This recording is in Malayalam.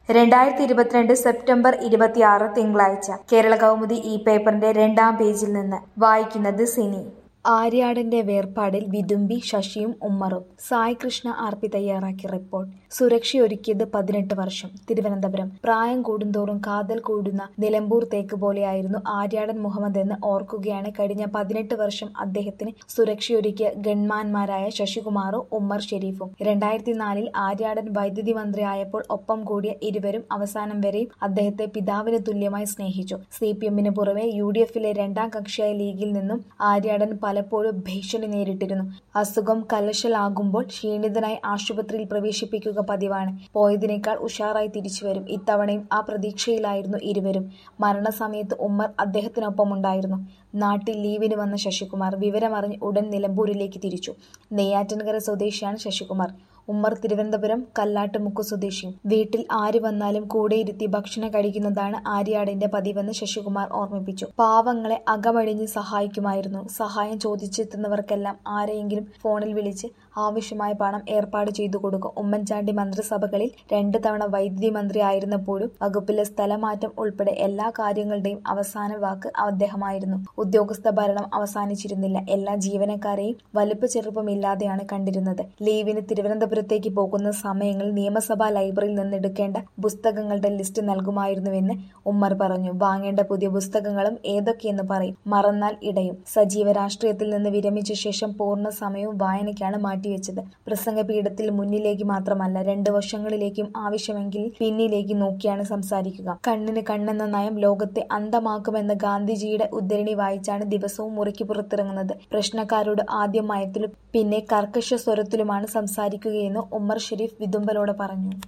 രണ്ടായിരത്തി ഇരുപത്തിരണ്ട് സെപ്റ്റംബർ ഇരുപത്തിയാറ് തിങ്കളാഴ്ച കേരള കൗമുദി ഈ പേപ്പറിന്റെ രണ്ടാം പേജിൽ നിന്ന് വായിക്കുന്നത് സിനി ആര്യാടന്റെ വേർപാടിൽ വിതുമ്പി ശശിയും ഉമ്മറും സായ് കൃഷ്ണ ആർ പി തയ്യാറാക്കിയ റിപ്പോർട്ട് സുരക്ഷയൊരുക്കിയത് പതിനെട്ട് വർഷം തിരുവനന്തപുരം പ്രായം കൂടുന്തോറും കാതൽ കൂടുന്ന നിലമ്പൂർ തേക്ക് പോലെയായിരുന്നു ആര്യാടൻ മുഹമ്മദ് എന്ന് ഓർക്കുകയാണ് കഴിഞ്ഞ പതിനെട്ട് വർഷം അദ്ദേഹത്തിന് സുരക്ഷയൊരുക്കിയ ഗൺമാന്മാരായ ശശികുമാറും ഉമ്മർ ഷെരീഫും രണ്ടായിരത്തി നാലിൽ ആര്യാടൻ വൈദ്യുതി മന്ത്രിയായപ്പോൾ ഒപ്പം കൂടിയ ഇരുവരും അവസാനം വരെയും അദ്ദേഹത്തെ പിതാവിന് തുല്യമായി സ്നേഹിച്ചു സി പി എമ്മിന് പുറമെ യു ഡി എഫിലെ രണ്ടാം കക്ഷിയായ ലീഗിൽ നിന്നും ആര്യാടൻ പലപ്പോഴും ഭീഷണി നേരിട്ടിരുന്നു അസുഖം കലശലാകുമ്പോൾ ക്ഷീണിതനായി ആശുപത്രിയിൽ പ്രവേശിപ്പിക്കുക പതിവാണ് പോയതിനേക്കാൾ ഉഷാറായി തിരിച്ചുവരും ഇത്തവണയും ആ പ്രതീക്ഷയിലായിരുന്നു ഇരുവരും മരണസമയത്ത് ഉമ്മർ അദ്ദേഹത്തിനൊപ്പമുണ്ടായിരുന്നു നാട്ടിൽ ലീവിന് വന്ന ശശികുമാർ വിവരമറിഞ്ഞ് ഉടൻ നിലമ്പൂരിലേക്ക് തിരിച്ചു നെയ്യാറ്റിൻകര സ്വദേശിയാണ് ശശികുമാർ ഉമ്മർ തിരുവനന്തപുരം കല്ലാട്ടുമുക്ക് സ്വദേശിയും വീട്ടിൽ ആര് വന്നാലും കൂടെയിരുത്തി ഭക്ഷണം കഴിക്കുന്നതാണ് ആര്യാടിന്റെ പതിവെന്ന് ശശികുമാർ ഓർമ്മിപ്പിച്ചു പാവങ്ങളെ അകമഴിഞ്ഞ് സഹായിക്കുമായിരുന്നു സഹായം ചോദിച്ചെത്തുന്നവർക്കെല്ലാം ആരെയെങ്കിലും ഫോണിൽ വിളിച്ച് ആവശ്യമായ പണം ഏർപ്പാട് ചെയ്തു കൊടുക്കും ഉമ്മൻചാണ്ടി മന്ത്രിസഭകളിൽ രണ്ട് തവണ വൈദ്യുതി മന്ത്രിയായിരുന്നപ്പോഴും വകുപ്പിലെ സ്ഥലമാറ്റം ഉൾപ്പെടെ എല്ലാ കാര്യങ്ങളുടെയും അവസാന വാക്ക് അദ്ദേഹമായിരുന്നു ഉദ്യോഗസ്ഥ ഭരണം അവസാനിച്ചിരുന്നില്ല എല്ലാ ജീവനക്കാരെയും വലുപ്പ ചെറുപ്പമില്ലാതെയാണ് കണ്ടിരുന്നത് ലീവിന് തിരുവനന്തപുരത്തേക്ക് പോകുന്ന സമയങ്ങളിൽ നിയമസഭാ ലൈബ്രറിയിൽ നിന്നെടുക്കേണ്ട പുസ്തകങ്ങളുടെ ലിസ്റ്റ് നൽകുമായിരുന്നുവെന്ന് ഉമ്മർ പറഞ്ഞു വാങ്ങേണ്ട പുതിയ പുസ്തകങ്ങളും ഏതൊക്കെയെന്ന് പറയും മറന്നാൽ ഇടയും സജീവ രാഷ്ട്രീയത്തിൽ നിന്ന് വിരമിച്ച ശേഷം പൂർണ്ണ സമയവും വായനയ്ക്കാണ് മാറ്റിവെച്ചത് പ്രസംഗപീഠത്തിൽ മുന്നിലേക്ക് മാത്രമല്ല രണ്ട് വശങ്ങളിലേക്കും ആവശ്യമെങ്കിൽ പിന്നിലേക്ക് നോക്കിയാണ് സംസാരിക്കുക കണ്ണിന് കണ്ണെന്ന നയം ലോകത്തെ അന്തമാക്കുമെന്ന ഗാന്ധിജിയുടെ ഉദ്ധരണി വായിച്ചാണ് ദിവസവും മുറിക്ക് പുറത്തിറങ്ങുന്നത് പ്രശ്നക്കാരോട് ആദ്യം മയത്തിലും പിന്നെ കർക്കശ സ്വരത്തിലുമാണ് സംസാരിക്കുകയെന്ന് ഉമ്മർ ഷെരീഫ് വിതുമ്പലോട് പറഞ്ഞു